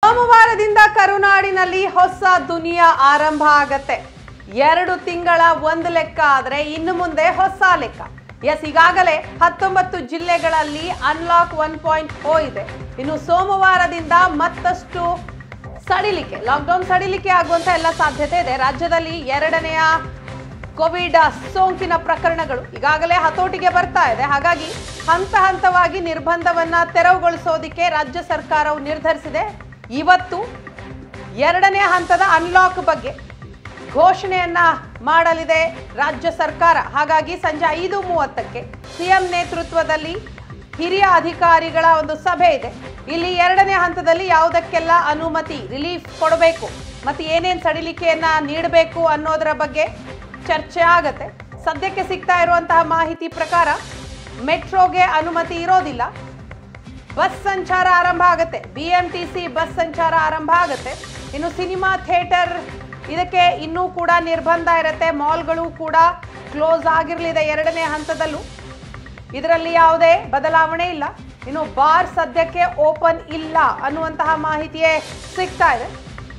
ಸೋಮವಾರದಿಂದ ಕರುನಾಡಿನಲ್ಲಿ ಹೊಸ ದುನಿಯಾ ಆರಂಭ ಆಗತ್ತೆ ಎರಡು ತಿಂಗಳ ಒಂದು ಲೆಕ್ಕ ಆದ್ರೆ ಇನ್ನು ಮುಂದೆ ಹೊಸ ಲೆಕ್ಕ ಎಸ್ ಈಗಾಗಲೇ ಹತ್ತೊಂಬತ್ತು ಜಿಲ್ಲೆಗಳಲ್ಲಿ ಅನ್ಲಾಕ್ ಒನ್ ಪಾಯಿಂಟ್ ಓ ಇದೆ ಇನ್ನು ಸೋಮವಾರದಿಂದ ಮತ್ತಷ್ಟು ಸಡಿಲಿಕೆ ಲಾಕ್ಡೌನ್ ಸಡಿಲಿಕೆ ಆಗುವಂತ ಎಲ್ಲ ಸಾಧ್ಯತೆ ಇದೆ ರಾಜ್ಯದಲ್ಲಿ ಎರಡನೆಯ ಕೋವಿಡ್ ಸೋಂಕಿನ ಪ್ರಕರಣಗಳು ಈಗಾಗಲೇ ಹತೋಟಿಗೆ ಬರ್ತಾ ಇದೆ ಹಾಗಾಗಿ ಹಂತ ಹಂತವಾಗಿ ನಿರ್ಬಂಧವನ್ನ ತೆರವುಗೊಳಿಸೋದಿಕ್ಕೆ ರಾಜ್ಯ ಸರ್ಕಾರವು ನಿರ್ಧರಿಸಿದೆ ಇವತ್ತು ಎರಡನೇ ಹಂತದ ಅನ್ಲಾಕ್ ಬಗ್ಗೆ ಘೋಷಣೆಯನ್ನ ಮಾಡಲಿದೆ ರಾಜ್ಯ ಸರ್ಕಾರ ಹಾಗಾಗಿ ಸಂಜೆ ಐದು ಮೂವತ್ತಕ್ಕೆ ಸಿಎಂ ನೇತೃತ್ವದಲ್ಲಿ ಹಿರಿಯ ಅಧಿಕಾರಿಗಳ ಒಂದು ಸಭೆ ಇದೆ ಇಲ್ಲಿ ಎರಡನೇ ಹಂತದಲ್ಲಿ ಯಾವುದಕ್ಕೆಲ್ಲ ಅನುಮತಿ ರಿಲೀಫ್ ಕೊಡಬೇಕು ಮತ್ತೆ ಏನೇನು ಸಡಿಲಿಕೆಯನ್ನ ನೀಡಬೇಕು ಅನ್ನೋದರ ಬಗ್ಗೆ ಚರ್ಚೆ ಆಗತ್ತೆ ಸದ್ಯಕ್ಕೆ ಸಿಗ್ತಾ ಇರುವಂತಹ ಮಾಹಿತಿ ಪ್ರಕಾರ ಮೆಟ್ರೋಗೆ ಅನುಮತಿ ಇರೋದಿಲ್ಲ ಬಸ್ ಸಂಚಾರ ಆರಂಭ ಆಗುತ್ತೆ B M T C bus ಸಂಚಾರ ಆರಂಭ ಆಗುತ್ತೆ ಇನ್ನು ಸಿನಿಮಾ ಥಿಯೇಟರ್ ಇದಕ್ಕೆ ಇನ್ನೂ ಕೂಡ ನಿರ್ಬಂಧ ಇರುತ್ತೆ ಮಾಲ್ಗಳು ಕೂಡ ಕ್ಲೋಸ್ ಆಗಿರಲಿದೆ ಎರಡನೇ ಹಂತದಲ್ಲೂ ಇದರಲ್ಲಿ ಯಾವುದೇ ಬದಲಾವಣೆ ಇಲ್ಲ ಇನ್ನು ಬಾರ್ ಸದ್ಯಕ್ಕೆ ಓಪನ್ ಇಲ್ಲ ಅನ್ನುವಂತಹ ಮಾಹಿತಿಯೇ ಸಿಗ್ತಾ ಇದೆ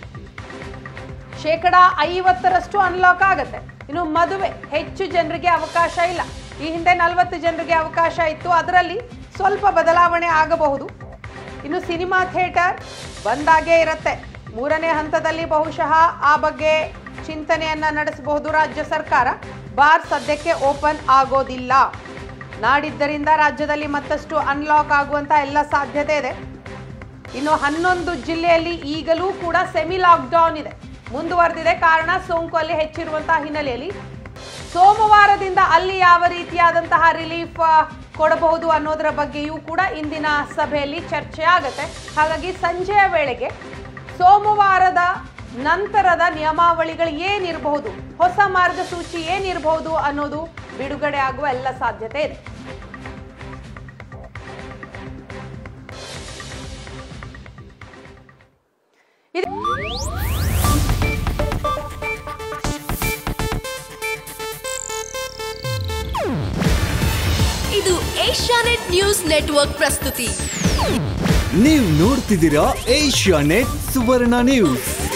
ಶೇಕಡ ಐವತ್ತರಷ್ಟು ಅನ್ಲಾಕ್ ಆಗುತ್ತೆ ಇನ್ನು ಮದುವೆ ಹೆಚ್ಚು ಜನರಿಗೆ ಅವಕಾಶ ಇಲ್ಲ ಈ ಹಿಂದೆ ನಲವತ್ತು ಜನರಿಗೆ ಅವಕಾಶ ಇತ್ತು ಅದರಲ್ಲಿ ಸ್ವಲ್ಪ ಬದಲಾವಣೆ ಆಗಬಹುದು ಇನ್ನು ಸಿನಿಮಾ ಥಿಯೇಟರ್ ಬಂದಾಗೇ ಇರುತ್ತೆ ಮೂರನೇ ಹಂತದಲ್ಲಿ ಬಹುಶಃ ಆ ಬಗ್ಗೆ ಚಿಂತನೆಯನ್ನ ನಡೆಸಬಹುದು ರಾಜ್ಯ ಸರ್ಕಾರ ಬಾರ್ ಸದ್ಯಕ್ಕೆ ಓಪನ್ ಆಗೋದಿಲ್ಲ ನಾಡಿದ್ದರಿಂದ ರಾಜ್ಯದಲ್ಲಿ ಮತ್ತಷ್ಟು ಅನ್ಲಾಕ್ ಆಗುವಂತ ಎಲ್ಲ ಸಾಧ್ಯತೆ ಇದೆ ಇನ್ನು ಹನ್ನೊಂದು ಜಿಲ್ಲೆಯಲ್ಲಿ ಈಗಲೂ ಕೂಡ ಸೆಮಿ ಲಾಕ್ಡೌನ್ ಇದೆ ಮುಂದುವರೆದಿದೆ ಕಾರಣ ಸೋಂಕು ಅಲ್ಲಿ ಹೆಚ್ಚಿರುವಂತಹ ಹಿನ್ನೆಲೆಯಲ್ಲಿ ಸೋಮವಾರದಿಂದ ಅಲ್ಲಿ ಯಾವ ರೀತಿಯಾದಂತಹ ರಿಲೀಫ್ ಆ, ಕೊಡಬಹುದು ಅನ್ನೋದರ ಬಗ್ಗೆಯೂ ಕೂಡ ಇಂದಿನ ಸಭೆಯಲ್ಲಿ ಚರ್ಚೆ ಆಗುತ್ತೆ ಹಾಗಾಗಿ ಸಂಜೆಯ ವೇಳೆಗೆ ಸೋಮವಾರದ ನಂತರದ ನಿಯಮಾವಳಿಗಳು ಏನಿರಬಹುದು ಹೊಸ ಮಾರ್ಗಸೂಚಿ ಏನಿರಬಹುದು ಅನ್ನೋದು ಬಿಡುಗಡೆ ಆಗುವ ಎಲ್ಲ ಸಾಧ್ಯತೆ ಇದೆ ಇದು ಇದು ಏಷ್ಯಾನೆಟ್ ನ್ಯೂಸ್ ನೆಟ್ವರ್ಕ್ ಪ್ರಸ್ತುತಿ ನೀವು ನೋಡ್ತಿದ್ದೀರಾ ಏಷ್ಯಾ ನೆಟ್ ಸುವರ್ಣ ನ್ಯೂಸ್